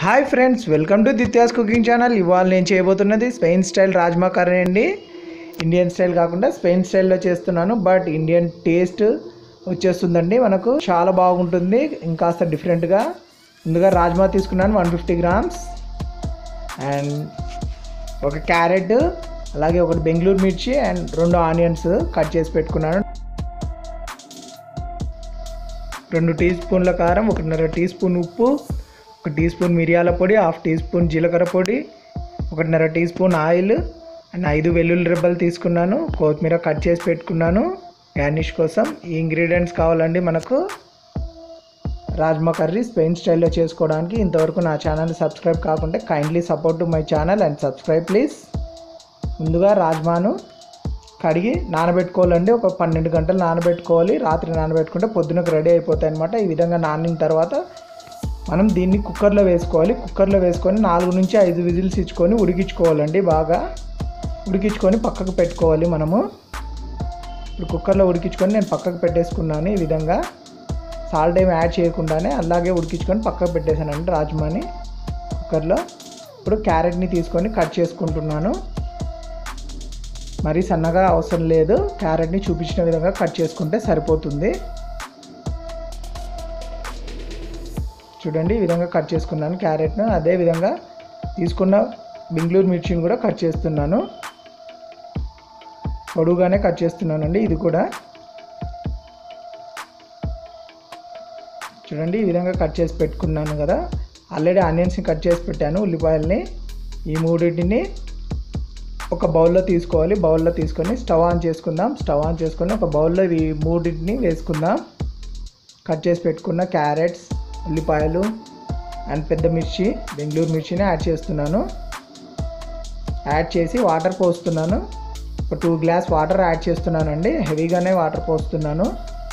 hi friends welcome to Dithya's cooking channel ఇవాళ నేను చేయబోతున్నది స్పెయిన్ స్టైల్ రాజ్మా కర్రీ అండి ఇండియన్ స్టైల్ కాకుండా స్పెయిన్ స్టైల్లో చేస్తున్నాను బట్ ఇండియన్ టేస్ట్ వచ్చేస్తుందండి మనకు చాలా బాగుంటుంది ఇంకాస్త డిఫరెంట్గా ముందుగా రాజ్మా తీసుకున్నాను వన్ ఫిఫ్టీ గ్రామ్స్ అండ్ ఒక క్యారెట్ అలాగే ఒకటి బెంగళూరు మిర్చి అండ్ రెండు ఆనియన్స్ కట్ చేసి పెట్టుకున్నాను రెండు టీ స్పూన్ల కారం ఒకటిన్నర టీ స్పూన్ ఉప్పు ఒక టీ స్పూన్ మిరియాల పొడి హాఫ్ టీ స్పూన్ జీలకర్ర పొడి ఒకటిన్నర టీ స్పూన్ ఆయిల్ అండ్ ఐదు వెల్లుల్లి రెబ్బలు తీసుకున్నాను కొత్తిమీర కట్ చేసి పెట్టుకున్నాను గార్నిష్ కోసం ఈ ఇంగ్రీడియంట్స్ కావాలండి మనకు రాజ్మా కర్రీ స్పెయిన్ స్టైల్లో చేసుకోవడానికి ఇంతవరకు నా ఛానల్ సబ్స్క్రైబ్ కాకుంటే kindly support to my channel and subscribe please ముందుగా రాజ్మాను కడిగి నానబెట్టుకోవాలండి ఒక పన్నెండు గంటలు నానబెట్టుకోవాలి రాత్రి నానబెట్టుకుంటే పొద్దునకు రెడీ అయిపోతాయి అనమాట ఈ విధంగా నానిన తర్వాత మనం దీన్ని కుక్కర్లో వేసుకోవాలి కుక్కర్లో వేసుకొని నాలుగు నుంచి ఐదు విజిల్స్ ఇచ్చుకొని ఉడికించుకోవాలండి బాగా ఉడికించుకొని పక్కకు పెట్టుకోవాలి మనము ఇప్పుడు కుక్కర్లో ఉడికించుకొని నేను పక్కకు పెట్టేసుకున్నాను ఈ విధంగా సాల్ట్ ఏమి యాడ్ చేయకుండానే అలాగే ఉడికించుకొని పక్కకు పెట్టేశానండి రాజ్మాని కుక్కర్లో ఇప్పుడు క్యారెట్ని తీసుకొని కట్ చేసుకుంటున్నాను మరీ సన్నగా అవసరం లేదు క్యారెట్ని చూపించిన విధంగా కట్ చేసుకుంటే సరిపోతుంది చూడండి ఈ విధంగా కట్ చేసుకున్నాను క్యారెట్ను అదే విధంగా తీసుకున్న బెంగళూరు మిర్చిని కూడా కట్ చేస్తున్నాను పొడుగానే కట్ చేస్తున్నానండి ఇది కూడా చూడండి ఈ విధంగా కట్ చేసి పెట్టుకున్నాను కదా ఆల్రెడీ ఆనియన్స్ని కట్ చేసి పెట్టాను ఉల్లిపాయల్ని ఈ మూడింటిని ఒక బౌల్లో తీసుకోవాలి బౌల్లో తీసుకొని స్టవ్ ఆన్ చేసుకుందాం స్టవ్ ఆన్ చేసుకొని ఒక బౌల్లో ఈ మూడింటిని వేసుకుందాం కట్ చేసి పెట్టుకున్న క్యారెట్స్ ఉల్లిపాయలు అండ్ పెద్ద మిర్చి బెంగళూరు మిర్చిని యాడ్ చేస్తున్నాను యాడ్ చేసి వాటర్ పోస్తున్నాను ఒక టూ గ్లాస్ వాటర్ యాడ్ చేస్తున్నానండి హెవీగానే వాటర్ పోస్తున్నాను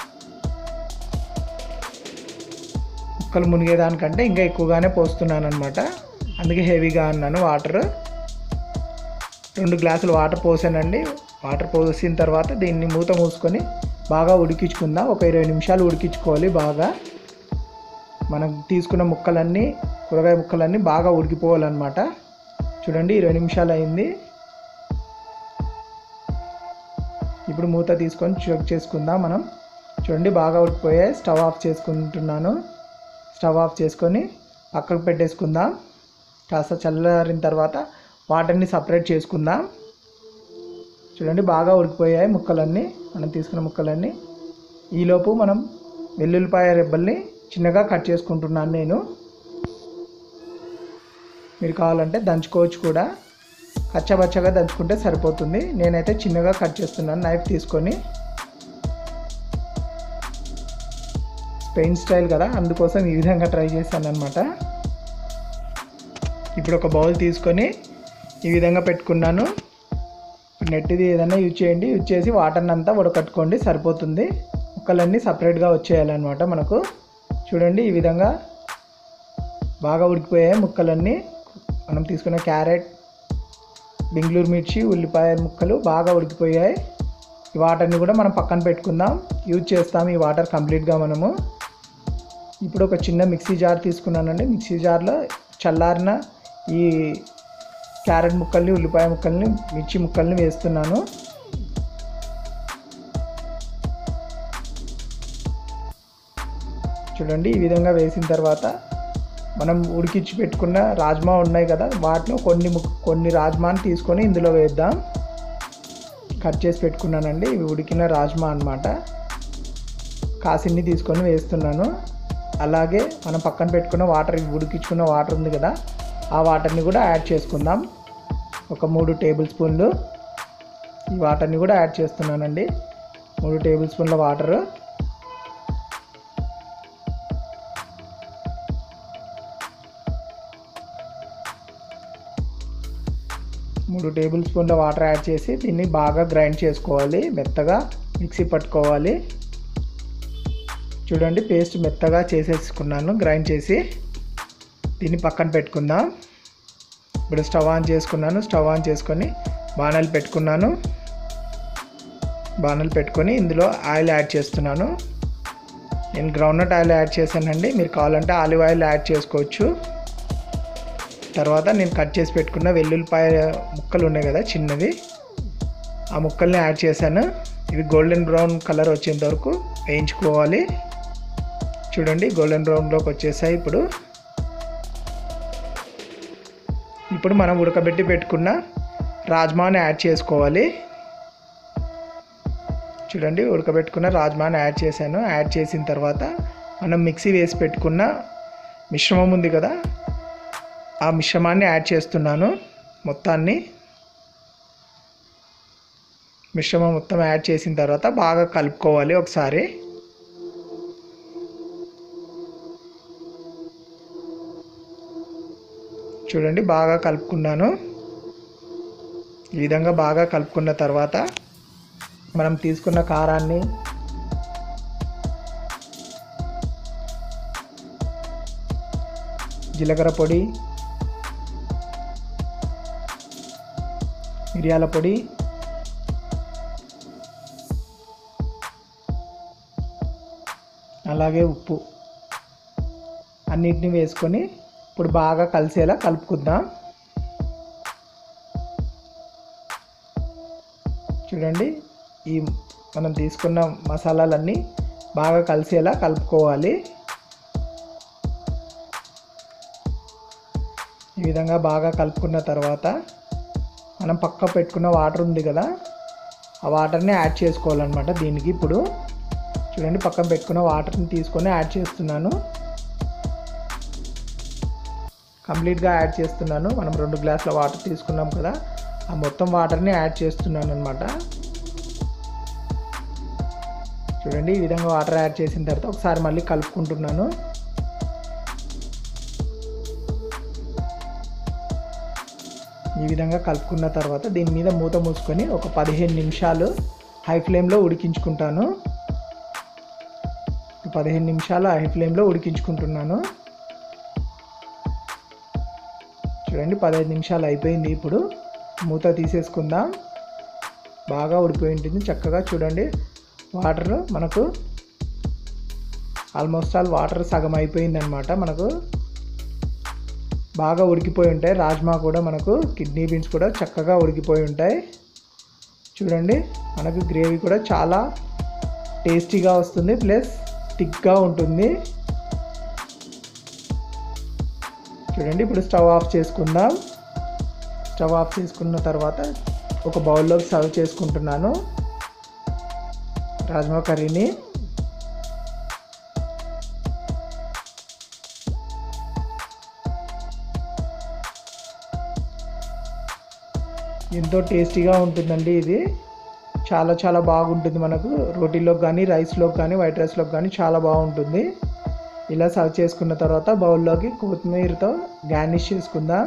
ముక్కలు మునిగేదానికంటే ఇంకా ఎక్కువగానే పోస్తున్నాను అనమాట అందుకే హెవీగా అన్నాను వాటర్ రెండు గ్లాసులు వాటర్ పోసానండి వాటర్ పోసిన తర్వాత దీన్ని మూత మూసుకొని బాగా ఉడికించుకుందాం ఒక ఇరవై నిమిషాలు ఉడికించుకోవాలి బాగా మనం తీసుకున్న ముక్కలన్నీ కూరగాయ ముక్కలన్నీ బాగా ఉడికిపోవాలన్నమాట చూడండి ఇరవై నిమిషాలు అయింది ఇప్పుడు మూత తీసుకొని చెక్ చేసుకుందాం మనం చూడండి బాగా ఉడికిపోయాయి స్టవ్ ఆఫ్ చేసుకుంటున్నాను స్టవ్ ఆఫ్ చేసుకొని పక్కకు పెట్టేసుకుందాం కాస్త చల్లారిన తర్వాత వాటర్ని సపరేట్ చేసుకుందాం చూడండి బాగా ఉడికిపోయాయి ముక్కలన్నీ మనం తీసుకున్న ముక్కలన్నీ ఈలోపు మనం వెల్లుల్లిపాయ రెబ్బల్ని చిన్నగా కట్ చేసుకుంటున్నాను నేను మీరు కావాలంటే దంచుకోవచ్చు కూడా కచ్చబచ్చగా దంచుకుంటే సరిపోతుంది నేనైతే చిన్నగా కట్ చేస్తున్నాను నైఫ్ తీసుకొని స్పెయిన్ స్టైల్ కదా అందుకోసం ఈ విధంగా ట్రై చేశాను అనమాట ఇప్పుడు ఒక బౌల్ తీసుకొని ఈ విధంగా పెట్టుకున్నాను నెట్ది ఏదైనా యూజ్ చేయండి యూజ్ చేసి వాటర్ని అంతా ఉడకట్టుకోండి సరిపోతుంది ముక్కలన్నీ సపరేట్గా వచ్చేయాలన్నమాట మనకు చూడండి ఈ విధంగా బాగా ఉడికిపోయాయి ముక్కలన్నీ మనం తీసుకున్న క్యారెట్ బెంగళూరు మిర్చి ఉల్లిపాయ ముక్కలు బాగా ఉడికిపోయాయి ఈ వాటర్ని కూడా మనం పక్కన పెట్టుకుందాం యూజ్ చేస్తాం ఈ వాటర్ కంప్లీట్గా మనము ఇప్పుడు ఒక చిన్న మిక్సీ జార్ తీసుకున్నానండి మిక్సీ జార్లో చల్లారిన ఈ క్యారెట్ ముక్కల్ని ఉల్లిపాయ ముక్కల్ని మిర్చి ముక్కల్ని వేస్తున్నాను చూడండి ఈ విధంగా వేసిన తర్వాత మనం ఉడికించి పెట్టుకున్న రాజ్మా ఉన్నాయి కదా వాటిలో కొన్ని ముక్- కొన్ని రాజ్మాని తీసుకొని ఇందులో వేద్దాం కట్ చేసి పెట్టుకున్నానండి ఇవి ఉడికిన రాజ్మా అన్నమాట కాసిన్ని తీసుకొని వేస్తున్నాను అలాగే మనం పక్కన పెట్టుకున్న వాటర్ ఇవి ఉడికించుకున్న వాటర్ ఉంది కదా ఆ వాటర్ని కూడా యాడ్ చేసుకుందాం ఒక మూడు టేబుల్ స్పూన్లు ఈ వాటర్ని కూడా యాడ్ చేస్తున్నానండి మూడు టేబుల్ స్పూన్ల వాటర్ మూడు టేబుల్ స్పూన్ల వాటర్ యాడ్ చేసి దీన్ని బాగా గ్రైండ్ చేసుకోవాలి మెత్తగా మిక్సీ పట్టుకోవాలి చూడండి పేస్ట్ మెత్తగా చేసేసుకున్నాను గ్రైండ్ చేసి దీన్ని పక్కన పెట్టుకుందాం ఇప్పుడు స్టవ్ ఆన్ చేసుకున్నాను స్టవ్ ఆన్ చేసుకొని బాణలు పెట్టుకున్నాను బాణలు పెట్టుకొని ఇందులో ఆయిల్ యాడ్ చేస్తున్నాను నేను గ్రౌండ్నట్ ఆయిల్ యాడ్ చేశానండి మీరు కావాలంటే ఆలివ్ ఆయిల్ యాడ్ చేసుకోవచ్చు తర్వాత నేను కట్ చేసి పెట్టుకున్న వెల్లుల్లిపాయ ముక్కలు ఉన్నాయి కదా చిన్నవి ఆ ముక్కల్ని యాడ్ చేశాను ఇవి గోల్డెన్ బ్రౌన్ కలర్ వచ్చేంత వరకు వేయించుకోవాలి చూడండి గోల్డెన్ బ్రౌన్లోకి వచ్చేసాయి ఇప్పుడు ఇప్పుడు మనం ఉడకబెట్టి పెట్టుకున్న రాజ్మాని యాడ్ చేసుకోవాలి చూడండి ఉడకబెట్టుకున్న రాజ్మాని యాడ్ చేశాను యాడ్ చేసిన తర్వాత మనం మిక్సీ వేసి పెట్టుకున్న మిశ్రమం ఉంది కదా ఆ మిశ్రమాన్ని యాడ్ చేస్తున్నాను మొత్తాన్ని మిశ్రమం మొత్తం యాడ్ చేసిన తర్వాత బాగా కలుపుకోవాలి ఒకసారి చూడండి బాగా కలుపుకున్నాను ఈ విధంగా బాగా కలుపుకున్న తర్వాత మనం తీసుకున్న కారాన్ని జీలకర్ర పొడి మిరియాల పొడి అలాగే ఉప్పు అన్నిటిని వేసుకొని ఇప్పుడు బాగా కలిసేలా కలుపుకుందాం చూడండి ఈ మనం తీసుకున్న మసాలాలన్నీ బాగా కలిసేలా కలుపుకోవాలి ఈ విధంగా బాగా కలుపుకున్న తర్వాత మనం పక్క పెట్టుకున్న వాటర్ ఉంది కదా ఆ వాటర్ని యాడ్ చేసుకోవాలన్నమాట దీనికి ఇప్పుడు చూడండి పక్కన పెట్టుకున్న వాటర్ని తీసుకొని యాడ్ చేస్తున్నాను కంప్లీట్గా యాడ్ చేస్తున్నాను మనం రెండు గ్లాసుల వాటర్ తీసుకున్నాం కదా ఆ మొత్తం వాటర్ని యాడ్ చేస్తున్నాను అనమాట చూడండి ఈ విధంగా వాటర్ యాడ్ చేసిన తర్వాత ఒకసారి మళ్ళీ కలుపుకుంటున్నాను ఈ విధంగా కలుపుకున్న తర్వాత దీని మీద మూత మూసుకొని ఒక పదిహేను నిమిషాలు హై ఫ్లేమ్లో ఉడికించుకుంటాను పదిహేను నిమిషాలు హై ఫ్లేమ్లో ఉడికించుకుంటున్నాను చూడండి పదహైదు నిమిషాలు అయిపోయింది ఇప్పుడు మూత తీసేసుకుందాం బాగా ఉడిపోయి ఉంటుంది చక్కగా చూడండి వాటర్ మనకు ఆల్మోస్ట్ ఆల్ వాటర్ సగం అయిపోయింది అనమాట మనకు బాగా ఉడికిపోయి ఉంటాయి రాజ్మా కూడా మనకు కిడ్నీ బీన్స్ కూడా చక్కగా ఉడికిపోయి ఉంటాయి చూడండి మనకు గ్రేవీ కూడా చాలా టేస్టీగా వస్తుంది ప్లస్ థిక్గా ఉంటుంది చూడండి ఇప్పుడు స్టవ్ ఆఫ్ చేసుకుందాం స్టవ్ ఆఫ్ చేసుకున్న తర్వాత ఒక బౌల్లోకి సర్వ్ చేసుకుంటున్నాను రాజ్మా కర్రీని ఎంతో టేస్టీగా ఉంటుందండి ఇది చాలా చాలా బాగుంటుంది మనకు రోటీలోకి కానీ రైస్లోకి కానీ వైట్ రైస్లోకి కానీ చాలా బాగుంటుంది ఇలా సర్వ్ చేసుకున్న తర్వాత బౌల్లోకి కొత్తిమీరతో గార్నిష్ చేసుకుందాం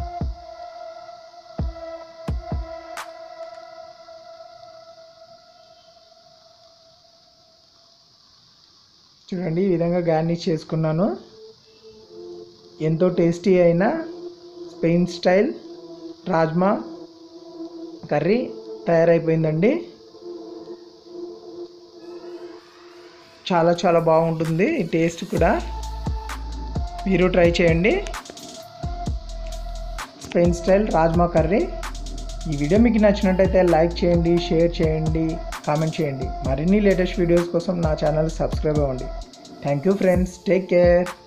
చూడండి ఈ విధంగా గార్నిష్ చేసుకున్నాను ఎంతో టేస్టీ అయిన స్పెయిన్ స్టైల్ రాజ్మా కర్రీ తయారైపోయిందండి చాలా చాలా బాగుంటుంది ఈ టేస్ట్ కూడా మీరు ట్రై చేయండి స్పెయిన్ స్టైల్ రాజ్మా కర్రీ ఈ వీడియో మీకు నచ్చినట్టయితే లైక్ చేయండి షేర్ చేయండి కామెంట్ చేయండి మరిన్ని లేటెస్ట్ వీడియోస్ కోసం నా ఛానల్ సబ్స్క్రైబ్ అవ్వండి thank you friends take care